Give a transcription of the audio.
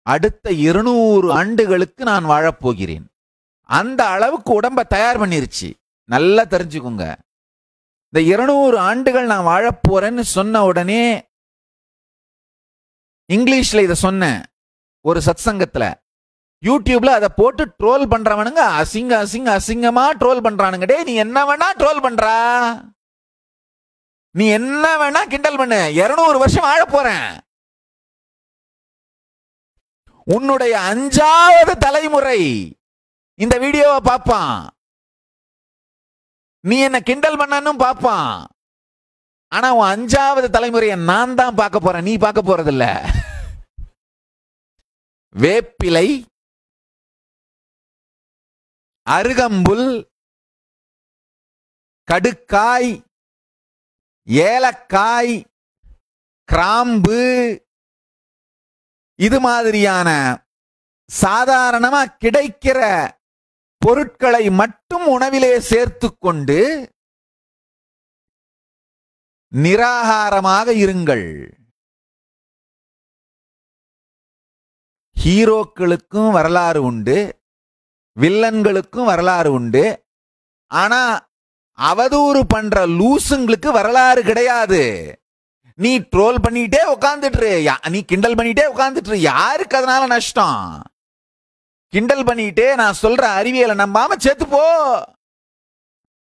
அடுத்த இருநூறு ஆண்டுகளுக்கு நான் வாழப்போகிறேன் அந்த அளவுக்கு உடம்ப தயார் பண்ணிருச்சு நல்லா தெரிஞ்சுக்குங்க இந்த இருநூறு ஆண்டுகள் நான் வாழப் போறேன்னு சொன்ன உடனே இங்கிலீஷ்ல இத சொன்னேன் ஒரு சத்சங்கத்துல யூடியூப்ல அதை போட்டு ட்ரோல் பண்றவனுங்க அசிங்க அசிங்க அசிங்கமா ட்ரோல் பண்றானுங்க டேய் நீ என்ன வேணா ட்ரோல் பண்றா நீ என்ன வேணா கிண்டல் பண்ணு இருநூறு வருஷம் வாழ போறேன் உன்னுடைய அஞ்சாவது தலைமுறை இந்த வீடியோவை பார்ப்பான் நீ என்ன கிண்டல் பண்ணனும் பார்ப்பான் ஆனா உன் அஞ்சாவது தலைமுறையை நான் தான் பார்க்க போறேன் நீ பார்க்க போறதில்ல வேப்பிலை அருகம்புல் கடுக்காய் ஏலக்காய் கிராம்பு இது மாதிரியான சாதாரணமா கிடைக்கிற பொருட்களை மட்டும் உணவிலே சேர்த்து கொண்டு நிராகாரமாக இருங்கள் ஹீரோக்களுக்கும் வரலாறு உண்டு வில்லன்களுக்கும் வரலாறு உண்டு ஆனா அவதூறு பண்ற லூசுங்களுக்கு வரலாறு கிடையாது நீ ட்ரோல் பண்ணிட்டே உட்காந்துட்டு நீ கிண்டல் பண்ணிட்டே உட்காந்துட்டு யாருக்கு அதனால நஷ்டம் கிண்டல் பண்ணிட்டே நான் சொல்ற அறிவியலை நம்பாம செத்து போ